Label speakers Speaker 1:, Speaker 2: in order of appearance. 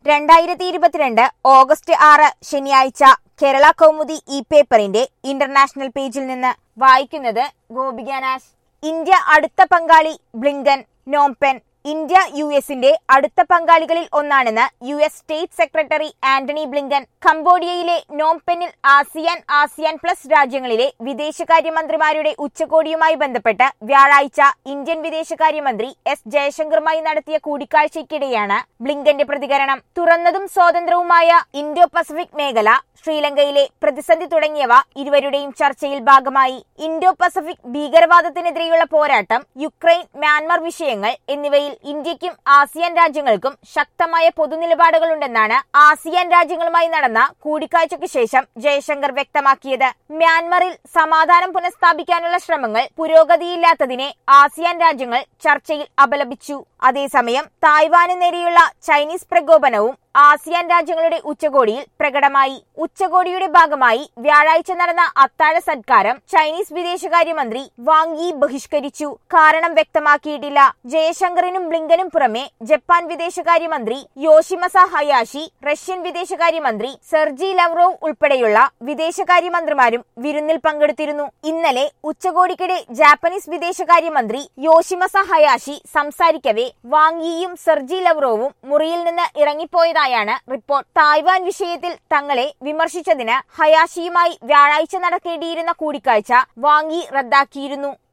Speaker 1: രണ്ടായിരത്തി ഇരുപത്തിരണ്ട് ഓഗസ്റ്റ് ആറ് ശനിയാഴ്ച കേരള കൗമുദി ഇ പേപ്പറിന്റെ ഇന്റർനാഷണൽ പേജിൽ നിന്ന് വായിക്കുന്നത് ഗോപികാനാശ് ഇന്ത്യ അടുത്ത പങ്കാളി ബ്ലിങ്കൻ നോംപെൻ ഇന്ത്യ യു എസിന്റെ അടുത്ത പങ്കാളികളിൽ ഒന്നാണെന്ന് U S state secretary Antony Blinken കംബോഡിയയിലെ നോംപെന്നിൽ ആസിയാൻ ആസിയാൻ പ്ലസ് രാജ്യങ്ങളിലെ വിദേശകാര്യമന്ത്രിമാരുടെ ഉച്ചകോടിയുമായി ബന്ധപ്പെട്ട് വ്യാഴാഴ്ച ഇന്ത്യൻ വിദേശകാര്യമന്ത്രി എസ് ജയശങ്കറുമായി നടത്തിയ കൂടിക്കാഴ്ചയ്ക്കിടെയാണ് ബ്ലിങ്കന്റെ പ്രതികരണം തുറന്നതും സ്വതന്ത്രവുമായ ഇൻഡോ പസഫിക് മേഖല ശ്രീലങ്കയിലെ പ്രതിസന്ധി തുടങ്ങിയവ ഇരുവരുടെയും ചർച്ചയിൽ ഭാഗമായി ഇൻഡോ പസഫിക് ഭീകരവാദത്തിനെതിരെയുള്ള പോരാട്ടം യുക്രൈൻ മ്യാൻമർ വിഷയങ്ങൾ എന്നിവയിൽ ഇന്ത്യക്കും ആസിയാൻ രാജ്യങ്ങൾക്കും ശക്തമായ പൊതുനിലപാടുകളുണ്ടെന്നാണ് ആസിയാൻ രാജ്യങ്ങളുമായി നടന്ന കൂടിക്കാഴ്ചയ്ക്ക് ശേഷം ജയശങ്കർ വ്യക്തമാക്കിയത് മ്യാൻമറിൽ സമാധാനം പുനഃസ്ഥാപിക്കാനുള്ള ശ്രമങ്ങൾ പുരോഗതിയില്ലാത്തതിനെ ആസിയാൻ രാജ്യങ്ങൾ ചർച്ചയിൽ അപലപിച്ചു അതേസമയം തായ്വാന് നേരെയുള്ള ചൈനീസ് പ്രകോപനവും ആസിയാൻ രാജ്യങ്ങളുടെ ഉച്ചകോടിയിൽ പ്രകടമായി ഉച്ചകോടിയുടെ ഭാഗമായി വ്യാഴാഴ്ച നടന്ന അത്താഴ സത്കാരം ചൈനീസ് വിദേശകാര്യമന്ത്രി വാങ് യി ബഹിഷ്കരിച്ചു കാരണം വ്യക്തമാക്കിയിട്ടില്ല ജയശങ്കറിനും ബ്ലിങ്കനും പുറമെ ജപ്പാൻ വിദേശകാര്യമന്ത്രി യോഷിമസ ഹയാഷി റഷ്യൻ വിദേശകാര്യമന്ത്രി സെർജി ലവ്റോവ് ഉൾപ്പെടെയുള്ള വിദേശകാര്യമന്ത്രിമാരും വിരുന്നിൽ പങ്കെടുത്തിരുന്നു ഇന്നലെ ഉച്ചകോടിക്കിടെ ജാപ്പനീസ് വിദേശകാര്യമന്ത്രി യോഷിമസ ഹയാഷി സംസാരിക്കവേ വാങ് യിയും സെർജി ലവ്റോവും മുറിയിൽ നിന്ന് ഇറങ്ങിപ്പോയതായാണ് റിപ്പോർട്ട് തായ്വാൻ വിഷയത്തിൽ തങ്ങളെ വിമർശിച്ചതിന് ഹയാഷിയുമായി വ്യാഴാഴ്ച നടക്കേണ്ടിയിരുന്ന കൂടിക്കാഴ്ച വാങ് യി റദ്ദാക്കിയിരുന്നു